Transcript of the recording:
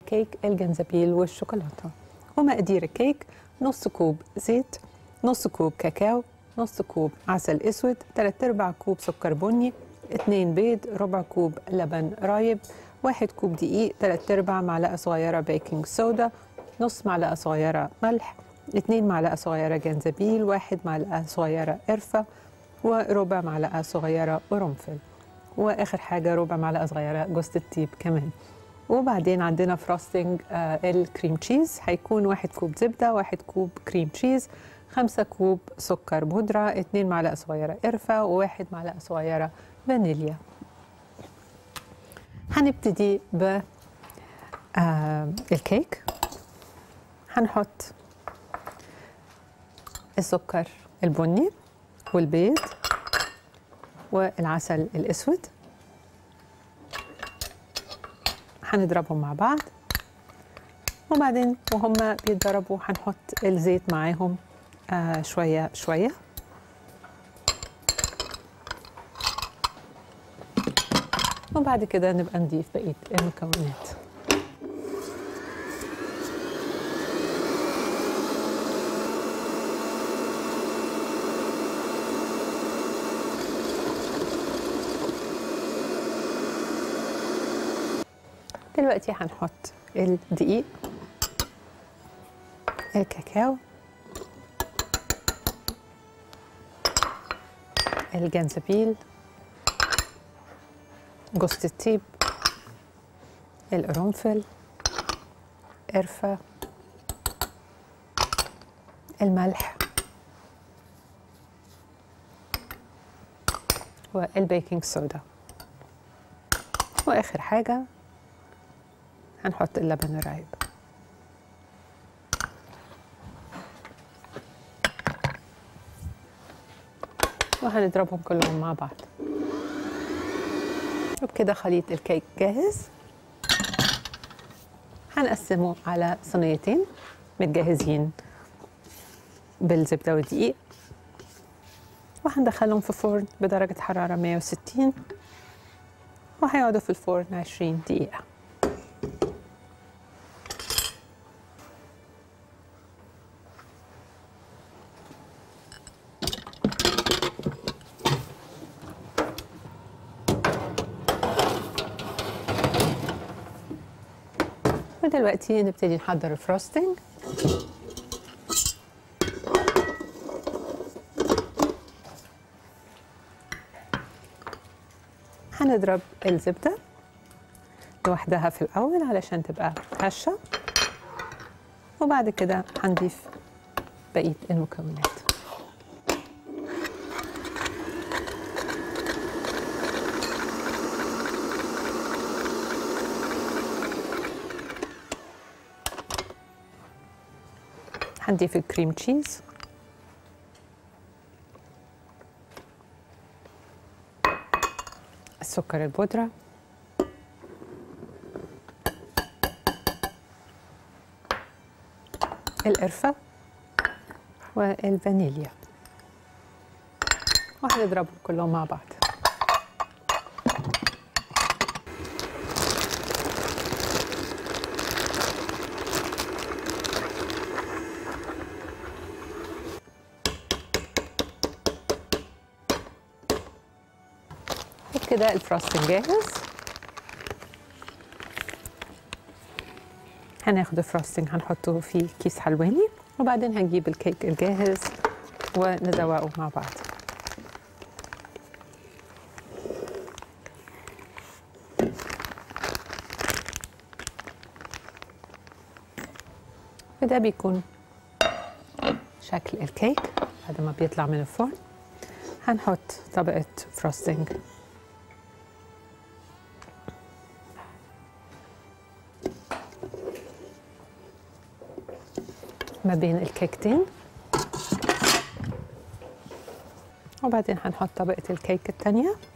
كيك الجنزبيل والشوكولاتة ومقادير الكيك نص كوب زيت نص كوب كاكاو نص كوب عسل اسود 3 ارباع كوب سكر بني 2 بيض ربع كوب لبن رايب واحد كوب دقيق 3 ارباع معلقه صغيره بيكنج صودا نص معلقه صغيره ملح 2 معلقه صغيره جنزبيل واحد معلقه صغيره قرفه وربع معلقه صغيره قرنفل واخر حاجه ربع معلقه صغيره جوز الطيب كمان وبعدين عندنا فروستنج آه الكريم تشيز هيكون واحد كوب زبده واحد كوب كريم تشيز خمسة كوب سكر بودرة اتنين معلقة صغيرة قرفة وواحد معلقة صغيرة فانيليا هنبتدي ب آه الكيك هنحط السكر البني والبيض والعسل الاسود هنضربهم مع بعض وبعدين وهم بيتضربوا هنحط الزيت معاهم آه شويه شويه وبعد كده نبقى نضيف بقيه المكونات دلوقتي هنحط الدقيق الكاكاو الجنزبيل جوز الطيب القرنفل قرفة الملح والبيكنج صودا واخر حاجه هنحط اللبن الرايب وهنضربهم كلهم مع بعض وبكده خليط الكيك جاهز هنقسمه على صينيتين متجهزين بالزبدة والدقيق وهندخلهم في فرن بدرجة حرارة 160 وهيقعدوا في الفرن 20 دقيقة ودلوقتي نبتدي نحضر الفروستنج هنضرب الزبدة لوحدها في الأول علشان تبقى هشة وبعد كده هنضيف بقية المكونات هنضيف الكريم تشيز السكر البودرة القرفة والفانيليا وهنضربهم كلهم مع بعض كده الفراستنج جاهز هناخد الفراستنج هنحطه في كيس حلواني وبعدين هنجيب الكيك الجاهز ونزوقه مع بعض وده بيكون شكل الكيك بعد ما بيطلع من الفرن هنحط طبقة فروستنج ما بين الكيكتين وبعدين هنحط طبقة الكيك التانية